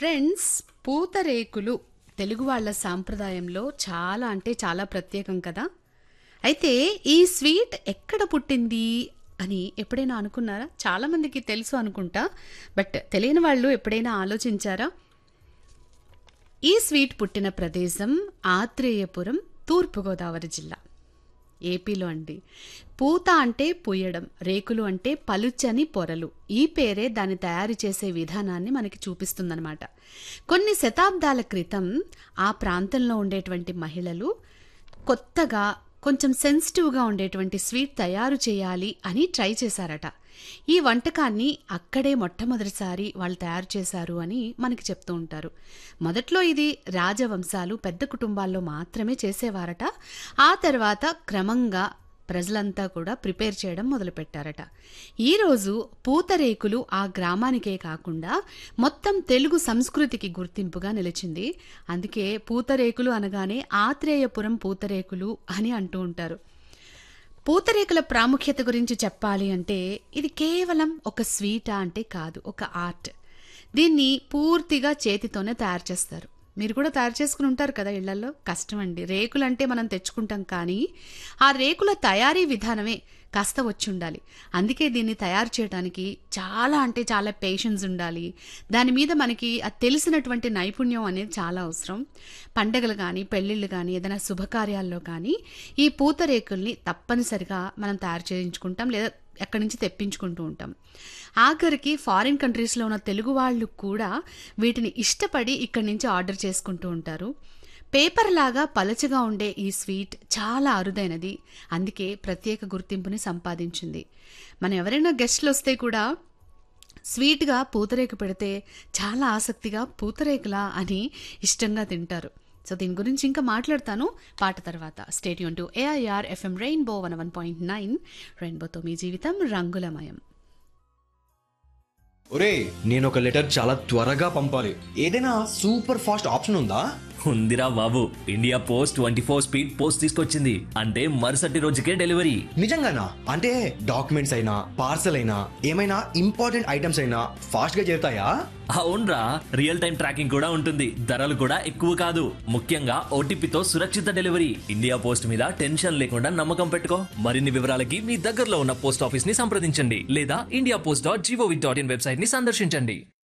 friends పూతరేకులు తెలుగు వాళ్ళ సాంప్రదాయంలో చాలా అంటే చాలా ప్రత్యేకం కదా అయితే ఈ స్వీట్ ఎక్కడ పుట్టింది అని ఎప్పుడైనా అనుకున్నారా చాలామందికి తెలుసు అనుకుంటా బట్ తెలియని వాళ్ళు ఎప్పుడైనా ఆలోచించారా ఈ స్వీట్ పుట్టిన ప్రదేశం ఆత్రేయపురం తూర్పుగోదావరి జిల్లా ఏపీలో అండి పూత అంటే పూయడం రేకులు అంటే పలుచని పొరలు ఈ పేరే దాన్ని తయారు చేసే విధానాన్ని మనకి చూపిస్తుందన్నమాట కొన్ని శతాబ్దాల క్రితం ఆ ప్రాంతంలో ఉండేటువంటి మహిళలు కొత్తగా కొంచెం సెన్సిటివ్గా ఉండేటువంటి స్వీట్ తయారు చేయాలి అని ట్రై చేశారట ఈ వంటకాన్ని అక్కడే మొట్టమొదటిసారి వాళ్ళు తయారు చేశారు అని మనకి చెప్తూ ఉంటారు మొదట్లో ఇది రాజవంశాలు పెద్ద కుటుంబాల్లో మాత్రమే చేసేవారట ఆ తర్వాత క్రమంగా ప్రజలంతా కూడా ప్రిపేర్ చేయడం మొదలుపెట్టారట ఈరోజు పూతరేకులు ఆ గ్రామానికే కాకుండా మొత్తం తెలుగు సంస్కృతికి గుర్తింపుగా నిలిచింది అందుకే పూతరేకులు అనగానే ఆత్రేయపురం పూతరేకులు అని అంటూ ఉంటారు పూతరేకుల ప్రాముఖ్యత గురించి చెప్పాలి అంటే ఇది కేవలం ఒక స్వీటా అంటే కాదు ఒక ఆర్ట్ దీన్ని పూర్తిగా చేతితోనే తయారు చేస్తారు మీరు కూడా తయారు చేసుకుని ఉంటారు కదా ఇళ్లలో కష్టం అండి రేకులు అంటే మనం తెచ్చుకుంటాం కానీ ఆ రేకుల తయారీ విధానమే కాస్త వచ్చి ఉండాలి అందుకే దీన్ని తయారు చేయడానికి చాలా అంటే చాలా పేషెన్స్ ఉండాలి దాని మీద మనకి అది తెలిసినటువంటి నైపుణ్యం అనేది చాలా అవసరం పండగలు కానీ పెళ్ళిళ్ళు కానీ ఏదైనా శుభకార్యాల్లో కానీ ఈ పూతరేకుల్ని తప్పనిసరిగా మనం తయారు చేయించుకుంటాం లేదా ఎక్కడి నుంచి తెప్పించుకుంటూ ఉంటాం ఆఖరికి ఫారిన్ కంట్రీస్లో ఉన్న తెలుగు వాళ్ళు కూడా వీటిని ఇష్టపడి ఇక్కడి నుంచి ఆర్డర్ చేసుకుంటూ ఉంటారు పేపర్ లాగా పలచగా ఉండే ఈ స్వీట్ చాలా అరుదైనది అందుకే ప్రత్యేక గుర్తింపుని సంపాదించింది మనం ఎవరైనా గెస్ట్లు వస్తే కూడా స్వీట్గా పూతరేకు పెడితే చాలా ఆసక్తిగా పూతరేకులా అని ఇష్టంగా తింటారు సో దీని గురించి ఇంకా మాట్లాడతాను పాట తర్వాత stadium to AIR FM rainbow one one point nine రెయిన్బోతో మీ జీవితం రంగులమయం ఒరే నేను ఒక లెటర్ చాలా త్వరగా పంపాలి ఏదైనా సూపర్ ఫాస్ట్ ఆప్షన్ ఉందా ఉందిరా బాబు India post twenty four speed post తీసుకొచ్చింది అంటే మరుసటి రోజుకే డెలివరీ నిజంగానా అంటే డాక్యుమెంట్స్ అయినా పార్సల్ అయినా ఏమైనా ఇంపార్టెంట్ ఐటమ్స్ అయినా ఫాస్ట్ గా చేరుతాయా అవునరా రియల్ టైం ట్రాకింగ్ కూడా ఉంటుంది ధరలు కూడా ఎక్కువ కాదు ముఖ్యంగా ఓటీపీతో సురక్షిత డెలివరీ ఇండియా పోస్ట్ మీద టెన్షన్ లేకుండా నమ్మకం పెట్టుకో మరిన్ని వివరాలకి మీ దగ్గరలో ఉన్న పోస్ట్ ఆఫీస్ ని సంప్రదించండి లేదా India post dot GOV dot in website ని సందర్శించండి